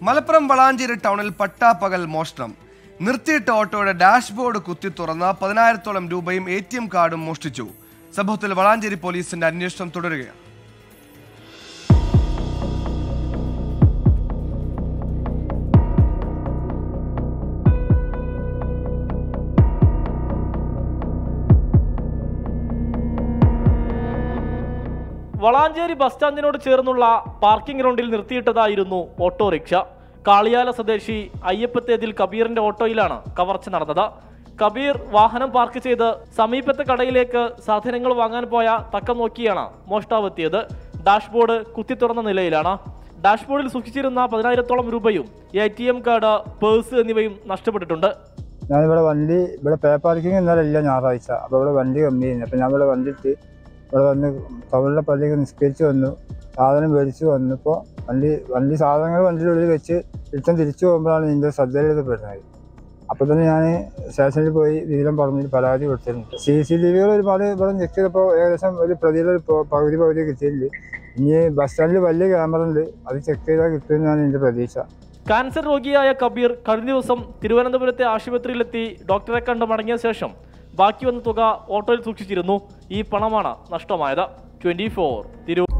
മലപ്പുറം വളാഞ്ചേരി ടൗണിൽ പട്ടാപ്പകൽ മോഷണം നിർത്തിയിട്ട ഓട്ടോയുടെ ഡാഷ്ബോർഡ് കുത്തി തുറന്ന് പതിനായിരത്തോളം രൂപയും എ ടി എം കാർഡും മോഷ്ടിച്ചു സംഭവത്തിൽ വളാഞ്ചേരി പോലീസിന്റെ അന്വേഷണം തുടരുകയാണ് വളാഞ്ചേരി ബസ് സ്റ്റാൻഡിനോട് ചേർന്നുള്ള പാർക്കിംഗ് ഗ്രൗണ്ടിൽ നിർത്തിയിട്ടതായിരുന്നു ഓട്ടോറിക്ഷ കാളിയാല സ്വദേശി അയ്യപ്പത്തേതിൽ കബീറിന്റെ ഓട്ടോയിലാണ് കവർച്ച നടന്നത് കബീർ വാഹനം പാർക്ക് ചെയ്ത് സമീപത്തെ കടയിലേക്ക് സാധനങ്ങൾ വാങ്ങാൻ പോയ തക്കം നോക്കിയാണ് മോഷ്ടാവെത്തിയത് ഡാഷ്ബോർഡ് കുത്തി തുറന്ന നിലയിലാണ് ഡാഷ്ബോർഡിൽ സൂക്ഷിച്ചിരുന്ന പതിനായിരത്തോളം രൂപയും A T M card purse എന്നിവയും നഷ്ടപ്പെട്ടിട്ടുണ്ട് ഞാനിവിടെ വണ്ടി ഇവിടെ പേ പാർക്കിംഗ് ഇന്നലെ ഇല്ല ഞായറാഴ്ച അപ്പോൾ ഇവിടെ വണ്ടി കമ്മിയായിരുന്നു അപ്പോൾ ഞാൻ ഇവിടെ വണ്ടിയിട്ട് ഇവിടെ വന്ന് ടൗണിലെ പള്ളിക്ക് നിസ്കരിച്ച് വന്നു സാധനം മേടിച്ച് വന്നപ്പോൾ വണ്ടി വണ്ടി സാധനങ്ങൾ വണ്ടിയുടെ ഉള്ളിൽ വെച്ച് തിരിച്ചും തിരിച്ചു പോകുമ്പോഴാണ് ഇതിൻ്റെ ശ്രദ്ധയിൽ പെടുന്നത് അപ്പോൾ തന്നെ ഞാൻ സ്റ്റേഷനിൽ പോയി വിവരം പറഞ്ഞ് പരാതി കൊടുത്തിട്ടുണ്ട് സി സി ടി വികൾ ഒരുപാട് ഇവിടെ ചെക്ക് ചെയ്തപ്പോൾ ഏകദേശം ഒരു പ്രതിയുടെ ഒരു പ- പകുതി പകുതി കിട്ടിയിട്ടുണ്ട് ഇനി ബസ് സ്റ്റാൻഡിൽ വലിയ ക്യാമറ ഉണ്ട് അത് ചെക്ക് ചെയ്താൽ കിട്ടുമെന്നാണ് എൻ്റെ പ്രതീക്ഷ കാൻസർ രോഗിയായ കബീർ കഴിഞ്ഞ ദിവസം തിരുവനന്തപുരത്തെ ആശുപത്രിയിലെത്തി ഡോക്ടറെ കണ്ട് മടങ്ങിയ ശേഷം ബാക്കി വന്ന തുക ഓട്ടോയിൽ സൂക്ഷിച്ചിരുന്നു ഈ പണമാണ് നഷ്ടമായത് ട്വന്റി ഫോർ തിരു